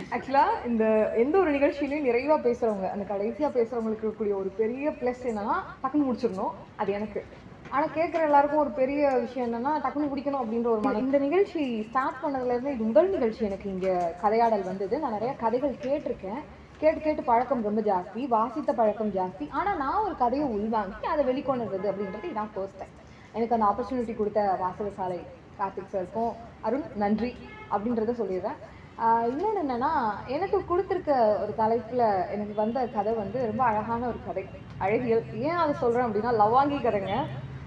ஆக்சுவலாக இந்த எந்த ஒரு நிகழ்ச்சியிலையும் நிறைவாக பேசுகிறவங்க அந்த கடைசியாக பேசுகிறவங்களுக்கு இருக்கக்கூடிய ஒரு பெரிய ப்ளஸ் என்னன்னா டக்குன்னு முடிச்சிடணும் அது எனக்கு ஆனால் கேட்குற எல்லாருக்கும் ஒரு பெரிய விஷயம் என்னன்னா டக்குன்னு பிடிக்கணும் அப்படின்ற ஒரு மன இந்த நிகழ்ச்சி ஸ்டார்ட் பண்ணதுலேருந்து இது முதல் நிகழ்ச்சி எனக்கு இங்கே கதையாடல் வந்தது நான் நிறைய கதைகள் கேட்டிருக்கேன் கேட்டு கேட்டு பழக்கம் ரொம்ப ஜாஸ்தி வாசித்த பழக்கம் ஜாஸ்தி ஆனால் நான் ஒரு கதையை உள்வாங்கி அதை வெளிக்கொண்டுறது அப்படின்றது இதான் ஃபர்ஸ்ட் டைம் எனக்கு அந்த ஆப்பர்ச்சுனிட்டி கொடுத்த வாசகசாலை கார்த்திக் சாருக்கும் அருண் நன்றி அப்படின்றத சொல்லிடுறேன் ஆஹ் இன்னொன்று என்னன்னா எனக்கு கொடுத்துருக்க ஒரு தலைப்பில் எனக்கு வந்த கதை வந்து ரொம்ப அழகான ஒரு கதை அழகியல் ஏன் அதை சொல்கிறேன் அப்படின்னா லவாங்கி கதைங்க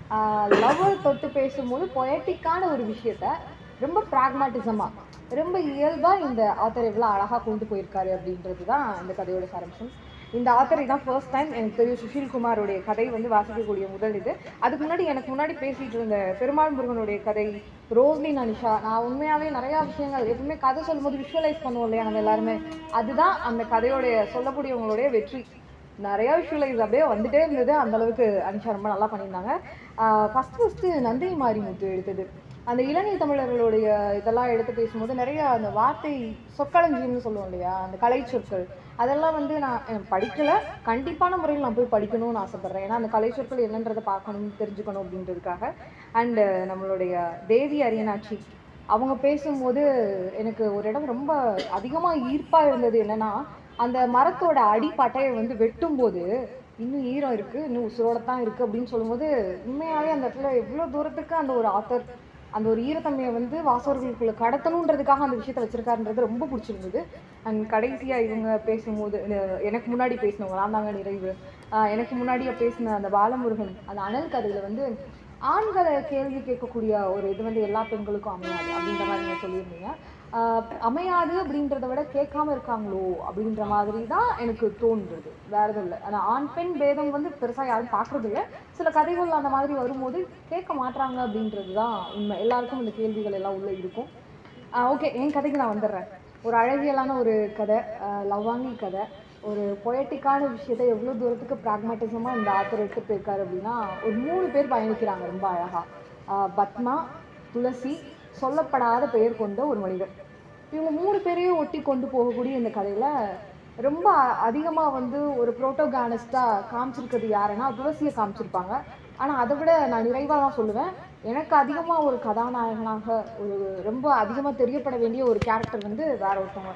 லவ்வர் தொட்டு பேசும்போது பொயட்டிக்கான ஒரு விஷயத்த ரொம்ப ப்ராக்மாட்டிசமாக ரொம்ப இயல்பாக இந்த ஆத்தர் எவ்வளோ அழகாக கொண்டு போயிருக்காரு அப்படின்றது தான் இந்த கதையோட சாராம்சம் இந்த ஆத்தரை தான் ஃபர்ஸ்ட் டைம் எனக்கு தெரியும் சுஷில் குமாரோடைய கதை வந்து வாசிக்கக்கூடிய முதல் இது அதுக்கு முன்னாடி எனக்கு முன்னாடி பேசிட்டு இருந்த பெருமாள் முருகனுடைய கதை ரோஸ்லின் அனிஷா நான் உண்மையாகவே நிறையா விஷயங்கள் எப்பவுமே கதை சொல்லும்போது விஷுவலைஸ் பண்ணுவோம் இல்லையா நம்ம எல்லாருமே அதுதான் அந்த கதையோடைய சொல்லக்கூடியவங்களுடைய வெற்றி நிறையா விஷுவலைஸ் அப்படியே வந்துட்டே இருந்தது அந்த அளவுக்கு அனிஷா ரொம்ப நல்லா பண்ணியிருந்தாங்க ஃபஸ்ட்டு ஃபஸ்ட்டு நந்தினி மாரிமுத்து எடுத்தது அந்த இளநிலை தமிழர்களுடைய இதெல்லாம் எடுத்து பேசும்போது நிறைய அந்த வார்த்தை சொற்களஞ்சியம்னு சொல்லுவோம் இல்லையா அந்த கலை சொற்கள் அதெல்லாம் வந்து நான் எனக்கு படிக்கல கண்டிப்பான முறையில் நான் போய் படிக்கணும்னு ஆசைப்பட்றேன் ஏன்னா அந்த கலை சொற்கள் என்னன்றதை பார்க்கணும் தெரிஞ்சுக்கணும் அப்படின்றதுக்காக அண்டு நம்மளுடைய தேவி அரியனாட்சி அவங்க பேசும்போது எனக்கு ஒரு இடம் ரொம்ப அதிகமாக ஈர்ப்பாக இருந்தது என்னன்னா அந்த மரத்தோட அடிப்பட்டையை வந்து வெட்டும்போது இன்னும் ஈரம் இருக்குது இன்னும் உசுரோட தான் இருக்குது அப்படின்னு சொல்லும்போது உண்மையாகவே அந்த இடத்துல எவ்வளோ தூரத்துக்கு அந்த ஒரு ஆத்தர் அந்த ஒரு ஈரத்தன்மையை வந்து வாசகர்களுக்குள்ள கடத்தணுன்றதுக்காக அந்த விஷயத்தை வச்சிருக்காருன்றது ரொம்ப பிடிச்சிருந்தது அண்ட் கடைசியாக இவங்க பேசும்போது அஹ் எனக்கு முன்னாடி பேசினவங்க நான் தாங்க நிறைவு ஆஹ் எனக்கு முன்னாடியே பேசின அந்த பாலமுருகன் அந்த அனல் கதையில் வந்து ஆண்களை கேள்வி கேட்கக்கூடிய ஒரு இது வந்து எல்லா பெண்களுக்கும் அமையாது அப்படின்ற மாதிரி நீங்கள் சொல்லியிருந்தீங்க ஆஹ் அமையாது அப்படின்றத விட கேட்காம இருக்காங்களோ அப்படின்ற மாதிரி தான் எனக்கு தோன்றுறது வேற எதுவும் இல்லை ஆனால் ஆண் பெண் பேதம் வந்து பெருசாக யாரும் பார்க்கறது இல்ல சில கதைகள் அந்த மாதிரி வரும்போது கேட்க மாட்றாங்க அப்படின்றது தான் உண்மை எல்லாருக்கும் இந்த கேள்விகள் எல்லாம் உள்ளே இருக்கும் ஓகே என் கதைக்கு நான் வந்துடுறேன் ஒரு அழகியலான ஒரு கதை ஆஹ் லவ்வாங்கி கதை ஒரு பொயட்டிக்கான விஷயத்தை எவ்வளோ தூரத்துக்கு ப்ராக்மேட்டிசமாக இந்த ஆத்தர் எடுத்து போயிருக்காரு அப்படின்னா ஒரு மூணு பேர் பயணிக்கிறாங்க ரொம்ப அழகாக பத்மா துளசி சொல்லப்படாத பெயர் கொண்ட ஒரு மனிதர் இவங்க மூணு பேரையும் ஒட்டி கொண்டு போகக்கூடிய இந்த கதையில் ரொம்ப அதிகமாக வந்து ஒரு புரோட்டோகானிஸ்டாக காமிச்சிருக்கிறது யாருன்னா துளசியை காமிச்சிருப்பாங்க ஆனால் அதை விட நான் நிறைவாக தான் சொல்லுவேன் எனக்கு அதிகமாக ஒரு கதாநாயகனாக ஒரு ரொம்ப அதிகமாக தெரியப்பட வேண்டிய ஒரு கேரக்டர் வந்து வேற ஒருத்தவங்க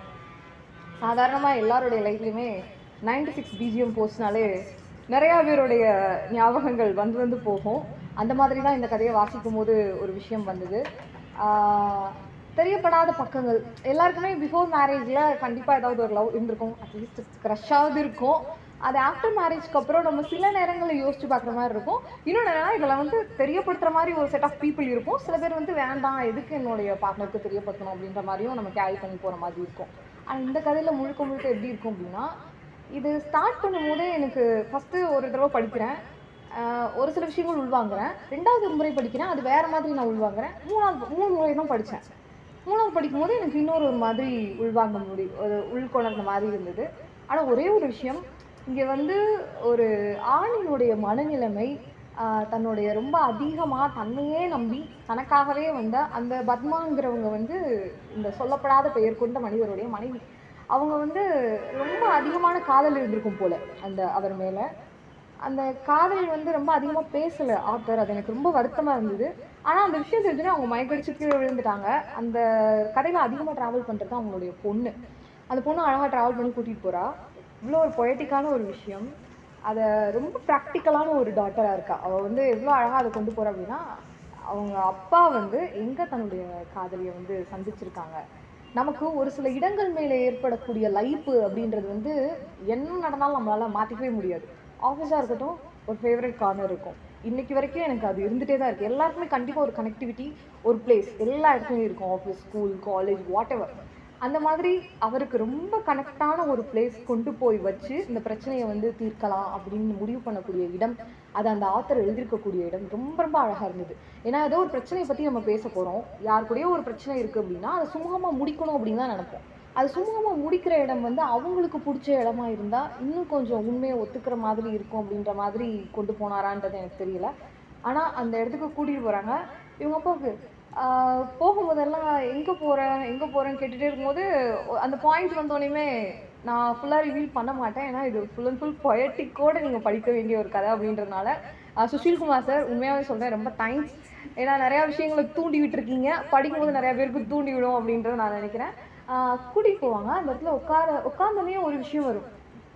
சாதாரணமாக எல்லாருடைய லைஃப்லையுமே நைன்டி சிக்ஸ் பிஜிஎம் போஸ்ட்னாலே நிறையா பேருடைய ஞாபகங்கள் வந்து வந்து போகும் அந்த மாதிரி தான் இந்த கதையை வாசிக்கும் போது ஒரு விஷயம் வந்தது ஆஹ் தெரியப்படாத பக்கங்கள் எல்லாருக்குமே பிஃபோர் மேரேஜில் கண்டிப்பாக ஏதாவது ஒரு லவ் இருந்திருக்கும் அட்லீஸ்ட் க்ரஷ்ஷாவது இருக்கும் அது ஆஃப்டர் மேரேஜ்க்கு அப்புறம் நம்ம சில நேரங்களில் யோசிச்சு பார்க்குற மாதிரி இருக்கும் இன்னொன்று என்னன்னா இதில் வந்து தெரியப்படுத்துகிற மாதிரி ஒரு செட் ஆஃப் பீப்புள் இருக்கும் சில பேர் வந்து வேண்டாம் எதுக்கு என்னுடைய பார்ட்னருக்கு தெரியப்படுத்தணும் அப்படின்ற மாதிரியும் நம்ம கேரி பண்ணி போகிற மாதிரி இருக்கும் ஆனால் இந்த கதையில் முழுக்க முழுக்க எப்படி இருக்கும் அப்படின்னா இது ஸ்டார்ட் பண்ணும்போதே எனக்கு ஃபஸ்ட்டு ஒரு தடவை படிக்கிறேன் ஆஹ் ஒரு சில விஷயங்கள் உள்வாங்குறேன் ரெண்டாவது ஒரு முறை படிக்கிறேன் அது வேறு மாதிரி நான் உள்வாங்குறேன் மூணாவது மூணு முறை தான் படித்தேன் மூணாவது படிக்கும்போது எனக்கு இன்னொரு ஒரு மாதிரி உள்வாங்க முடியும் ஒரு உள்கொணர்ந்த மாதிரி இருந்தது ஆனால் ஒரே ஒரு விஷயம் இங்கே வந்து ஒரு ஆணினுடைய மனநிலைமை ஆஹ் தன்னுடைய ரொம்ப அதிகமாக தன்னையே நம்பி தனக்காகவே வந்த அந்த பத்மாங்கிறவங்க வந்து இந்த சொல்லப்படாத பெயர் கொண்ட மனிதருடைய மனைவி அவங்க வந்து ரொம்ப அதிகமான காதல் இருந்திருக்கும் போல அந்த அவர் மேலே அந்த காதல் வந்து ரொம்ப அதிகமாக பேசலை ஆத்தர் அது எனக்கு ரொம்ப வருத்தமாக இருந்தது ஆனால் அந்த விஷயம் தெரிஞ்சுன்னா அவங்க மயக்கடிச்சு கீழே விழுந்துட்டாங்க அந்த கதையில் அதிகமாக ட்ராவல் பண்ணுறது அவங்களுடைய பொண்ணு அந்த பொண்ணு அழகாக ட்ராவல் பண்ணி கூட்டிகிட்டு போகிறா இவ்வளோ ஒரு பொயட்டிக்கான ஒரு விஷயம் அதை ரொம்ப ப்ராக்டிக்கலான ஒரு டாட்டராக இருக்கா அவள் வந்து எவ்வளோ அழகாக அதை கொண்டு போகிறா அப்படின்னா அவங்க அப்பா வந்து எங்கே தன்னுடைய காதலியை வந்து சந்திச்சிருக்காங்க நமக்கு ஒரு சில இடங்கள் மேலே ஏற்படக்கூடிய லைஃப் அப்படின்றது வந்து என்ன நடந்தாலும் நம்மளால மாற்றிக்கவே முடியாது ஆஃபீஸாக இருக்கட்டும் ஒரு ஃபேவரட் கார்னர் இருக்கும் இன்னைக்கு வரைக்கும் எனக்கு அது இருந்துகிட்டே தான் இருக்குது எல்லாருக்குமே கண்டிப்பாக ஒரு கனெக்டிவிட்டி ஒரு பிளேஸ் எல்லா இடத்துலையும் இருக்கும் office school college whatever அந்த மாதிரி அவருக்கு ரொம்ப கனெக்டான ஒரு பிளேஸ் கொண்டு போய் வச்சு இந்த பிரச்சனையை வந்து தீர்க்கலாம் அப்படின்னு முடிவு பண்ணக்கூடிய இடம் அது அந்த ஆத்தர் எழுதியிருக்கக்கூடிய இடம் ரொம்ப ரொம்ப அழகாக இருந்தது ஏன்னா ஏதோ ஒரு பிரச்சனையை பற்றி நம்ம பேச போகிறோம் யார் கூடயோ ஒரு பிரச்சனை இருக்குது அப்படின்னா அதை சுமூகமாக முடிக்கணும் அப்படின்னு தான் நினைப்போம் அது சுமூகமாக முடிக்கிற இடம் வந்து அவங்களுக்கு பிடிச்ச இடமா இருந்தால் இன்னும் கொஞ்சம் உண்மையை ஒத்துக்கிற மாதிரி இருக்கும் அப்படின்ற மாதிரி கொண்டு போனாரான்றது எனக்கு தெரியல ஆனால் அந்த இடத்துக்கு கூட்டிகிட்டு போகிறாங்க இவங்க அப்பாவுக்கு ஆஹ் போகும்போதெல்லாம் எங்கே போகிறேன் எங்கே போகிறேன்னு கேட்டுகிட்டே இருக்கும்போது ஒ- அந்த பாயிண்ட் வந்தோடனே நான் ஃபுல்லாக ரிவீல் பண்ண மாட்டேன் ஏன்னா இது ஃபுல் அண்ட் ஃபுல் பொயட்டிக்கோடு நீங்கள் படிக்க வேண்டிய ஒரு கதை அப்படின்றதுனால ஆஹ் சுஷில்குமார் சார் உண்மையாகவே சொல்கிறேன் ரொம்ப தேங்க்ஸ் ஏன்னா நிறையா விஷயங்களை தூண்டி விட்டுருக்கீங்க படிக்கும்போது நிறையா பேருக்கு தூண்டி விடும் அப்படின்றத நான் நினைக்கிறேன் ஆஹ் கூட்டிகிட்டு போவாங்க அந்த இடத்துல உட்கார உட்காந்தோடனே ஒரு விஷயம் வரும்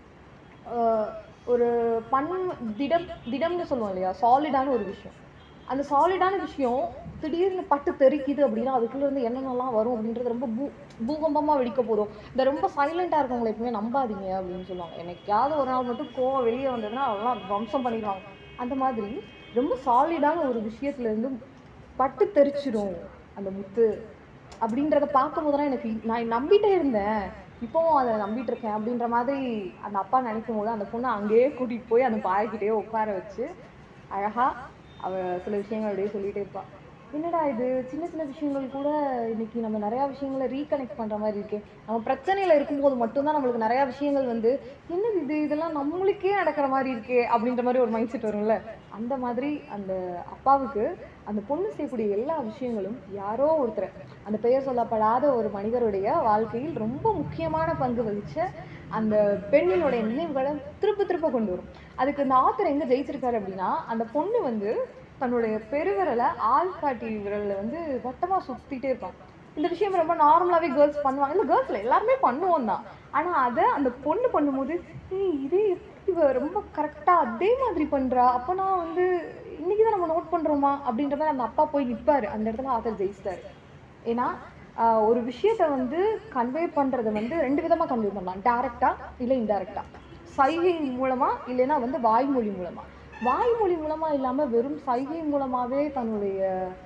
ஆஹ் ஒரு பண் திடம் திடம்னு சொல்லுவோம் இல்லையா சாலிடான ஒரு விஷயம் அந்த சாலிடான விஷயம் திடீர்னு பட்டு தெறிக்குது அப்படின்னா அதுக்குள்ள இருந்து என்னென்னலாம் வரும் அப்படின்றது ரொம்ப பூ பூகம்பமாக வெடிக்க போதும் இந்த ரொம்ப சைலண்ட்டாக இருக்கவங்களை எப்பவுமே நம்பாதீங்க அப்படின்னு சொல்லுவாங்க என்னைக்காவது ஒரு நாள் மட்டும் கோவம் வெளியே வந்ததுன்னா அதெல்லாம் வம்சம் பண்ணிடுவாங்க அந்த மாதிரி ரொம்ப சாலிடான ஒரு விஷயத்துல இருந்து பட்டு தெறிச்சிடும் அந்த முத்து அப்படின்றத பார்க்கும் தான் எனக்கு நான் நம்பிட்டே இருந்தேன் இப்போவும் அதை நம்பிட்டு இருக்கேன் அப்படின்ற மாதிரி அந்த அப்பா நினைக்கும் போது அந்த பொண்ணை அங்கேயே கூட்டிகிட்டு போய் அந்த பாய்கிட்டே உட்கார வச்சு அழகா அவ சில விஷயங்கள் அப்படியே சொல்லிட்டே இருப்பா என்னடா இது சின்ன சின்ன விஷயங்கள் கூட இன்னைக்கு நம்ம நிறையா விஷயங்களை ரீகனெக்ட் பண்ணுற மாதிரி இருக்கே நம்ம பிரச்சனையில் இருக்கும்போது மட்டும்தான் நம்மளுக்கு நிறையா விஷயங்கள் வந்து என்னது இது இதெல்லாம் நம்மளுக்கே நடக்கிற மாதிரி இருக்கே அப்படின்ற மாதிரி ஒரு மைண்ட் செட் வரும்ல அந்த மாதிரி அந்த அப்பாவுக்கு அந்த பொண்ணு செய்யக்கூடிய எல்லா விஷயங்களும் யாரோ ஒருத்தர் அந்த பெயர் சொல்லப்படாத ஒரு மனிதருடைய வாழ்க்கையில் ரொம்ப முக்கியமான பங்கு வகிச்ச அந்த பெண்ணினுடைய நினைவுகளை திருப்ப திருப்ப கொண்டு வரும் அதுக்கு இந்த ஆத்தர் எங்க ஜெயிச்சிருக்காரு அப்படின்னா அந்த பொண்ணு வந்து தன்னுடைய பெருவிரலை ஆள்காட்டி விரலில் வந்து வட்டமாக சுற்றிட்டே இருப்பாங்க இந்த விஷயம் ரொம்ப நார்மலாகவே கேர்ள்ஸ் பண்ணுவாங்க இல்லை கேர்ள்ஸில் எல்லாருமே பண்ணுவோம் தான் ஆனால் அதை அந்த பொண்ணு பண்ணும்போது ஏய் இதே எப்படி இவ ரொம்ப கரெக்டாக அதே மாதிரி பண்ணுறா அப்போ நான் வந்து இன்னைக்கு தான் நம்ம நோட் பண்ணுறோமா அப்படின்ற மாதிரி அந்த அப்பா போய் நிற்பார் அந்த இடத்துல ஆத்தர் ஜெயிச்சிட்டாரு ஏன்னா ஆஹ், ஒரு விஷயத்த வந்து கன்வே பண்ணுறதை வந்து ரெண்டு விதமாக கன்வே பண்ணலாம் டேரெக்டாக இல்லை இன்டெரக்டாக சைகை மூலமாக இல்லைன்னா வந்து வாய்மொழி மூலமாக வாய்மொழி மூலமாக இல்லாமல் வெறும் சைகை மூலமாகவே தன்னுடைய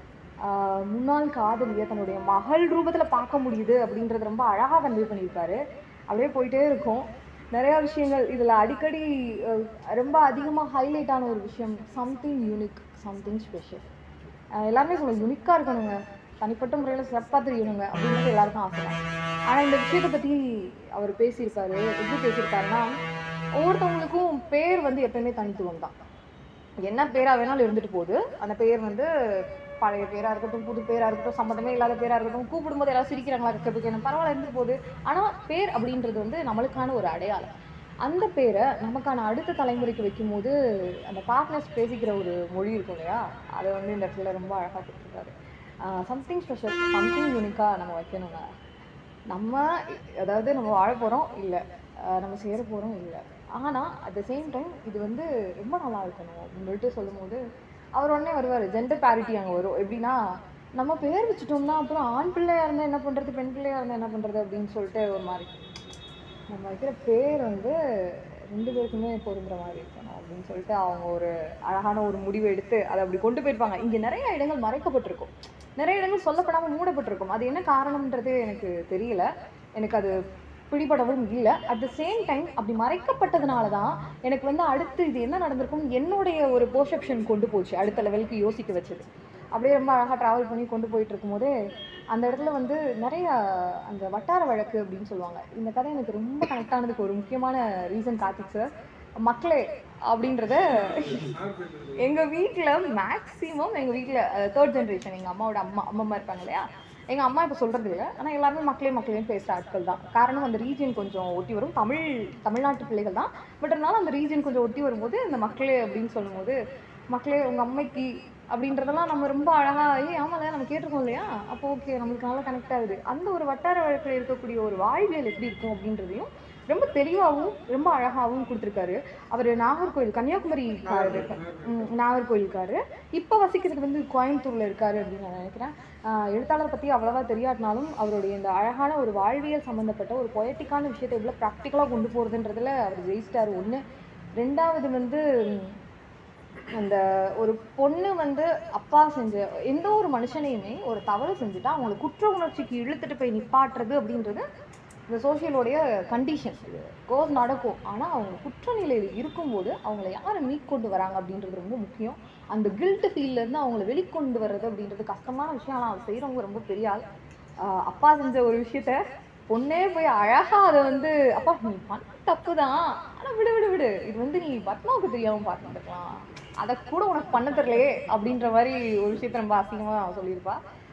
ஆஹ், முன்னாள் காதலியை தன்னுடைய மகள் ரூபத்தில் பார்க்க முடியுது அப்படின்றது ரொம்ப அழகாக கன்வே பண்ணியிருப்பாரு அப்படியே போயிட்டே இருக்கும் நிறையா விஷயங்கள் இதில் அடிக்கடி அஹ், ரொம்ப அதிகமாக ஹைலைட் ஆன ஒரு விஷயம் சம்திங் யூனிக் சம்திங் ஸ்பெஷல் எல்லாருமே சொல்லுவாங்க யூனிக்காக இருக்கணுங்க தனிப்பட்ட முறையில் சிறப்பாக தெரியணுங்க அப்படின்றது எல்லாருக்கும் ஆசை தான் ஆனால் இந்த விஷயத்தை பற்றி அவர் பேசியிருப்பாரு எப்படி பேசியிருப்பாருன்னா ஒவ்வொருத்தவங்களுக்கும் பேர் வந்து எப்பயுமே தனித்துவம் தான் என்ன பேராக வேணாலும் இருந்துட்டு போகுது அந்த பேர் வந்து பழைய பேராக இருக்கட்டும் புது பேராக இருக்கட்டும் சம்மந்தமே இல்லாத பேராக இருக்கட்டும் கூப்பிடும்போது எல்லாரும் சிரிக்கிறாங்களா இருக்கிறதுக்கு என்ன பரவாயில்ல இருந்துட்டு போகுது ஆனால் பேர் அப்படின்றது வந்து நம்மளுக்கான ஒரு அடையாளம் அந்த பேரை நமக்கான அடுத்த தலைமுறைக்கு வைக்கும்போது அந்த பார்ட்னர்ஸ் பேசிக்கிற ஒரு மொழி இருக்கும் இல்லையா அதை வந்து இந்த இடத்துல ரொம்ப அழகாக கொடுத்துருக்காரு சம்திங் ஸ்பெஷல் சம்திங் யூனிக்காக நம்ம வைக்கணுங்க நம்ம அதாவது நம்ம வாழ போகிறோம் இல்லை நம்ம சேர போகிறோம் இல்லை ஆனால் அட் த சேம் டைம் இது வந்து ரொம்ப நல்லா இருக்கணும் அப்படின்னு சொல்லிட்டு சொல்லும்போது அவர் உடனே வருவார் ஜெண்டர் பேரிட்டி அங்கே வரும் எப்படின்னா நம்ம பேர் வச்சுட்டோம்னா அப்புறம் ஆண் பிள்ளையாக இருந்தால் என்ன பண்ணுறது பெண் பிள்ளையாக இருந்தால் என்ன பண்ணுறது அப்படின்னு சொல்லிட்டு ஒரு மாதிரி நம்ம வைக்கிற பேர் வந்து ரெண்டு பேருக்குமே பொருந்துற மாதிரி இருக்கணும் அப்படின்னு சொல்லிட்டு அவங்க ஒரு அழகான ஒரு முடிவு எடுத்து அதை அப்படி கொண்டு போயிருப்பாங்க இங்கே நிறைய இடங்கள் மறைக்கப்பட்டிருக்கும் நிறைய இடங்கள் சொல்லப்படாமல் மூடப்பட்டிருக்கும் அது என்ன காரணம்ன்றது எனக்கு தெரியல எனக்கு அது பிடிபடவும் இல்லை அட் த சேம் டைம் அப்படி மறைக்கப்பட்டதுனால தான் எனக்கு வந்து அடுத்து இது என்ன நடந்திருக்கும் என்னுடைய ஒரு பெர்செப்ஷன் கொண்டு போச்சு அடுத்த லெவலுக்கு யோசிக்க வச்சது அப்படியே ரொம்ப அழகாக ட்ராவல் பண்ணி கொண்டு போயிட்டு இருக்கும்போதே அந்த இடத்துல வந்து நிறைய அந்த வட்டார வழக்கு அப்படின்னு சொல்லுவாங்க இந்த கதை எனக்கு ரொம்ப கனெக்ட் ஆனதுக்கு ஒரு முக்கியமான ரீசன் கார்த்திக் சார் மக்களே அப்படின்றத எங்கள் வீட்டில் மேக்ஸிமம் எங்கள் வீட்டில் தேர்ட் ஜென்ரேஷன் எங்கள் அம்மாவோட அம்மா அம்மா இருப்பாங்க இல்லையா எங்கள் அம்மா இப்போ சொல்கிறது இல்லை ஆனால் எல்லாருமே மக்களே மக்களே பேசுகிற ஆட்கள் தான் காரணம் அந்த ரீஜன் கொஞ்சம் ஒட்டி வரும் தமிழ் தமிழ்நாட்டு பிள்ளைகள் தான் பட் இருந்தாலும் அந்த ரீஜன் கொஞ்சம் ஒட்டி வரும்போது இந்த மக்களே அப்படின்னு சொல்லும்போது மக்களே உங்கள் அம்மைக்கு அப்படின்றதெல்லாம் நம்ம ரொம்ப அழகாக ஏய் ஆமாம்ல நம்ம கேட்டிருக்கோம் இல்லையா அப்போ ஓகே நம்மளுக்கு நல்லா கனெக்ட் ஆகுது அந்த ஒரு வட்டார வழக்கில் இருக்கக்கூடிய ஒரு வாழ்வியல் எப்படி இருக்கும் அப்படின்றதையும் ரொம்ப தெளிவாகவும் ரொம்ப அழகாகவும் கொடுத்துருக்காரு அவர் நாகர்கோயில் கன்னியாகுமரிக்காரர் ம், நாகர்கோயில்காரு இப்போ வசிக்கிறது வந்து கோயம்புத்தூரில் இருக்காரு அப்படின்னு நான் நினைக்கிறேன் ஆஹ் எழுத்தாளர் பற்றி அவ்வளவா தெரியாட்டினாலும் அவருடைய இந்த அழகான ஒரு வாழ்வியல் சம்மந்தப்பட்ட ஒரு பொயட்டிக்கான விஷயத்தை எவ்வளோ ப்ராக்டிக்கலாக கொண்டு போகிறதுன்றதுல அவர் ஜெயிச்சிட்டாரு ஒன்று ரெண்டாவது வந்து ம், அந்த ஒரு பொண்ணு வந்து அப்பா செஞ்ச எந்த ஒரு மனுஷனையுமே ஒரு தவறு செஞ்சுட்டா அவங்கள குற்ற உணர்ச்சிக்கு இழுத்துட்டு போய் நிப்பாட்டுறது அப்படின்றது இந்த சோஷியலோடைய கண்டிஷன் இது கோர்ஸ் நடக்கும் ஆனால் அவங்க குற்ற நிலையில் இருக்கும்போது அவங்கள யாரை மீட் கொண்டு வராங்க அப்படின்றது ரொம்ப முக்கியம் அந்த கில்ட் ஃபீல்லேருந்து அவங்கள வெளிக்கொண்டு வர்றது அப்படின்றது கஷ்டமான விஷயம் ஆனால் அதை செய்கிறவங்க ரொம்ப பெரிய ஆள் ஆஹ் அப்பா செஞ்ச ஒரு விஷயத்த பொண்ணே போய் அழகாக அதை வந்து அப்பா நீ பண்ண தப்பு தான் ஆனால் விடு விடு விடு இது வந்து நீ பத்மாவுக்கு தெரியாமல் பார்த்துருக்கலாம் அதை கூட உனக்கு பண்ண தெரியலையே அப்படின்ற மாதிரி ஒரு விஷயத்த ரொம்ப அசிங்கமாக சொல்லியிருப்பா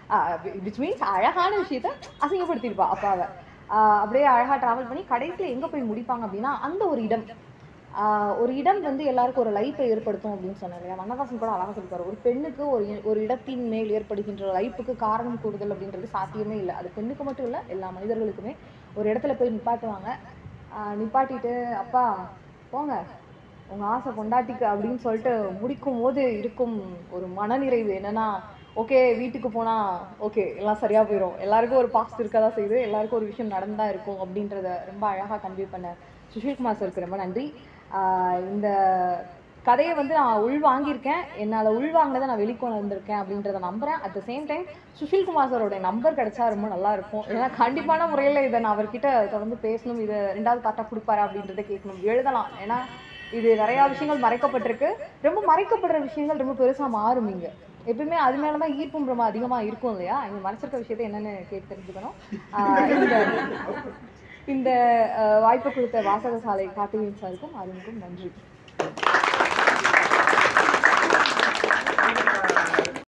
விச் மீன்ஸ் அழகான விஷயத்த அசிங்கப்படுத்தியிருப்பா அப்பாவை ஆஹ் அப்படியே அழகா டிராவல் பண்ணி கடைசியில் எங்க போய் முடிப்பாங்க அப்படின்னா அந்த ஒரு இடம் ஆஹ் ஒரு இடம் வந்து எல்லாருக்கும் ஒரு லைஃப்பை ஏற்படுத்தும் அப்படின்னு சொன்னார் இல்லையா மன்னதாசன் கூட அழகாக சொல்லிப்பாரு ஒரு பெண்ணுக்கு ஒரு இ- ஒரு இடத்தின் மேல் ஏற்படுகின்ற லைஃபுக்கு காரணம் கூடுதல் அப்படின்றது சாத்தியமே இல்லை அது பெண்ணுக்கு மட்டும் இல்லை எல்லா மனிதர்களுக்குமே ஒரு இடத்துல போய் நிப்பாட்டுவாங்க ஆஹ் நிப்பாட்டிட்டு அப்பா போங்க உங்க ஆசை பொண்டாட்டிக்கு அப்படின்னு சொல்லிட்டு முடிக்கும் போது இருக்கும் ஒரு மனநிறைவு என்னன்னா ஓகே வீட்டுக்கு போனா ஓகே எல்லாம் சரியா போயிடும் எல்லாருக்கும் ஒரு பாஸ்ட் இருக்க தான் செய்யுது எல்லாருக்கும் ஒரு விஷயம் நடந்தா இருக்கும் அப்படின்றத ரொம்ப அழகா கன்வே பண்ண சுஷில்குமார் சாருக்கு ரொம்ப நன்றி ஆஹ் இந்த கதையை வந்து நான் உள் வாங்கியிருக்கேன் என்னால் உள் வாங்கினதை நான் வெளிக்கொண்டு வந்திருக்கேன் அப்படின்றத நம்புறேன் at the same time Sushil Kumar சாரோட நம்பர் கிடைச்சா ரொம்ப நல்லா இருக்கும் ஏன்னா கண்டிப்பான முறையில் இதை நான் அவர்கிட்ட தொடர்ந்து பேசணும் இதை ரெண்டாவது பார்ட்டா கொடுப்பாரா அப்படின்றத கேட்கணும் எழுதலாம் ஏன்னா இது நிறையா விஷயங்கள் மறைக்கப்பட்டிருக்கு ரொம்ப மறைக்கப்படுற விஷயங்கள் ரொம்ப பெருசாக மாறும் இங்க எப்பயுமே அது மேலே தான் ஈர்ப்பும் ரொம்ப அதிகமாக இருக்கும் இல்லையா இங்கே மறைச்சிருக்க விஷயத்தை என்னென்னு கேட்டு தெரிஞ்சுக்கணும் ஆஹ் இந்த இந்த ஆஹ் வாய்ப்பு கொடுத்த வாசகசாலை கார்த்திகேயன் சாருக்கும் அருணுக்கும் நன்றி